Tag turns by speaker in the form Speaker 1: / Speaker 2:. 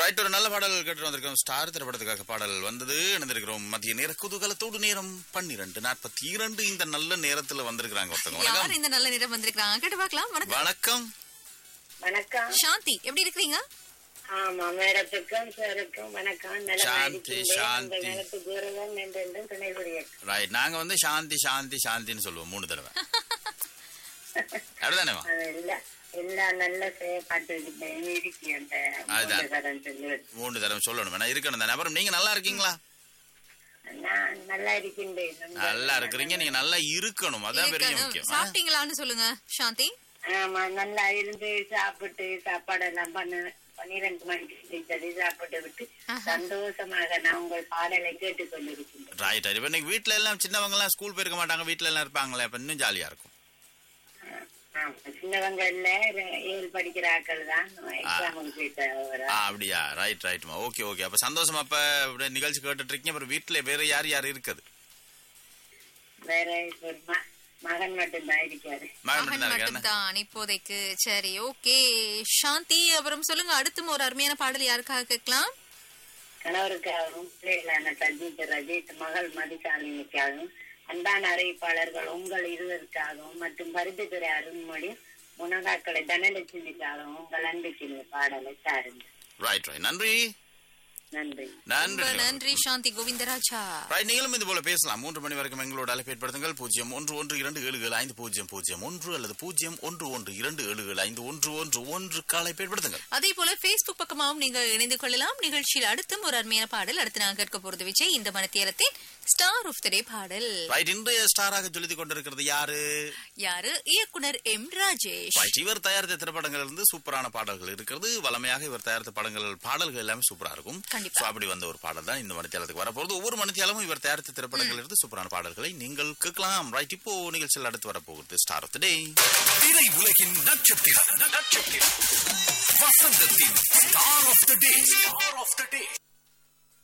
Speaker 1: Right ஒரு நல்ல பாடல் கேட்டு வந்திருக்கோம் ஸ்டார் திரைப்படத்துக்காக பாடல் வந்தது இணைந்திருக்கிறோம் மதிய நேர குதூகலத்தோடு நேரம் பன்னிரண்டு நாற்பத்தி இரண்டு இந்த நல்ல நேரத்துல வந்திருக்கிறாங்க ஒருத்தவங்க
Speaker 2: யார்
Speaker 1: வணக்கம்
Speaker 2: இந்த நல்ல நேரம் வந்திருக்காங்க கேட்டு பார்க்கலாம் வணக்கம்
Speaker 1: வணக்கம்
Speaker 3: வணக்கம்
Speaker 2: சாந்தி எப்படி இருக்கிறீங்க
Speaker 3: ஆமா மேடத்துக்கும் சாருக்கும் வணக்கம் நலமா
Speaker 1: சாந்தி,
Speaker 3: இருக்கின்றேன்.
Speaker 1: சாந்தி.
Speaker 3: உங்கள் நலத்துக்கு உறவும் என்றென்றும் துணை புரியட்டும்
Speaker 1: ரைட் நாங்க வந்து சாந்தி சாந்தி சாந்தின்னு சொல்லுவோம் மூணு தடவை அப்படிதானேவா
Speaker 3: அது இல்ல எல்லா நல்ல செயற்பாட்டு இருக்கு அந்த
Speaker 1: அதுதான்.
Speaker 3: மூலதனம் சொல்லி
Speaker 1: மூணு தடவை சொல்லணும் வேணா இருக்கணும் தானே அப்புறம் நீங்க நல்லா இருக்கீங்களா
Speaker 3: நான் நல்லா இருக்கின்றேன் ரொம்ப
Speaker 1: நல்லா இருக்கிறீங்க நீங்க நல்லா இருக்கணும் அதான் பெரிய
Speaker 2: இருக்கணும்.
Speaker 1: முக்கியம் ஆ?
Speaker 2: சாப்பிட்டீங்களான்னு சொல்லுங்க சாந்தி
Speaker 3: ஆமா நல்லா இருந்து சாப்பிட்டு சாப்பாடெல்லாம் பண்ண பன்னிரண்டு மணிக்கு செஞ்சது சாப்பிட்டு விட்டு சந்தோஷமாக நான் உங்கள் பாடலை கேட்டுக் கொண்டிருக்கின்றேன்
Speaker 1: ரைட் ரைட் இப்ப இன்னைக்கு வீட்ல எல்லாம் சின்னவங்க எல்லாம் ஸ்கூல் போயிருக்க மாட்டாங்க வீட்ல எல்லாம் இருப்பாங்களே அப்ப இன்னும் ஜாலியா இருக்கும்
Speaker 3: ஆமா, சின்னவங்க இல்ல ரெ- ஏழு படிக்கிற ஆட்கள் தான் எக்ஸாமுக்கு போயிட்டு வர
Speaker 1: ஆ அப்படியா ரைட் ரைட்மா ஓகே ஓகே அப்ப சந்தோஷமா அப்ப இப்படி நிகழ்ச்சி கேட்டுட்டு இருக்கீங்க அப்புறம் வீட்டுல வேற யார் யார் இருக்குது
Speaker 3: வேற இப்ப ஒரு ம- மகன் மட்டும்தான் இருக்காரு
Speaker 1: மகன்
Speaker 2: மகன்
Speaker 1: மட்டும் தான் இருக்காரு
Speaker 2: மட்டும்தான் இப்போதைக்கு சரி ஓகே சாந்தி அப்புறம் சொல்லுங்க அடுத்தும் ஒரு அருமையான பாடல் யாருக்காக கேட்கலாம்
Speaker 3: கணவருக்காகவும் பிள்ளைகளான சஜித் ரஜித் மகள் மதிசாலினிக்காகவும் அன்பான அறிவிப்பாளர்கள் உங்கள் இருவருக்காகவும் மற்றும் பருத்தித்துறை அருண்மொழி முனகாக்களை தனலட்சுமிக்காகவும் உங்கள் அன்புக்கு பாடலை சாருங்கள்
Speaker 1: ரைட் ரைட் நன்றி
Speaker 3: நன்றி
Speaker 1: நன்றி
Speaker 2: ரொம்ப நன்றி சாந்தி கோவிந்தராஜா
Speaker 1: ரைட் நீங்களும் இது போல பேசலாம் மூன்று மணி வரைக்கும் எங்களோட அழைப்பு ஏற்படுத்துங்கள் பூஜ்ஜியம் ஒன்று ஒன்று இரண்டு ஏழு ஏழு ஐந்து பூஜ்ஜியம் பூஜ்ஜியம் ஒன்று அல்லது பூஜ்ஜியம் ஒன்று ஒன்று இரண்டு ஏழு ஏழு ஐந்து ஒன்று ஒன்று ஒன்று அழைப்பு ஏற்படுத்துங்கள்
Speaker 2: அதே போல Facebook பக்கமாகவும் நீங்கள் இணைந்து கொள்ளலாம் நிகழ்ச்சியில் அடுத்தும் ஒரு அருமையான பாடல் அடுத்து நான் கேட்க போறது விஜய் இந்த மனத்தியரத்தின் ஸ்டார் ஆஃப் த டே பாடல்
Speaker 1: ரைட் இன்றைய ஸ்டாராக ஜொலித்துக் கொண்டிருக்கிறது யாரு
Speaker 2: யாரு இயக்குனர் எம் ராஜேஷ்
Speaker 1: ரைட் இவர் தயாரித்த திரைப்படங்கள் இருந்து சூப்பரான பாடல்கள் இருக்கிறது வளமையாக இவர் தயாரித்த படங்கள் பாடல்கள் எல்லாமே சூப்பரா இருக்கும்
Speaker 2: கண்டிப்பா.
Speaker 1: So, அப்படி வந்த ஒரு பாடல் தான் இந்த மணித்தியாலத்துக்கு வரப்போகுது ஒவ்வொரு மணித்தியாலமும் இவர் தயாரித்த திரைப்படங்கள் இருந்து சூப்பரான பாடல்களை நீங்கள் கேட்கலாம் ரைட் இப்போ நிகழ்ச்சியில் அடுத்து வரப்போகுது ஸ்டார் ஆஃப் த டே
Speaker 4: திரை உலகின் நட்சத்திரம் நட்சத்திரம் வசந்தத்தின் star of the day star of the day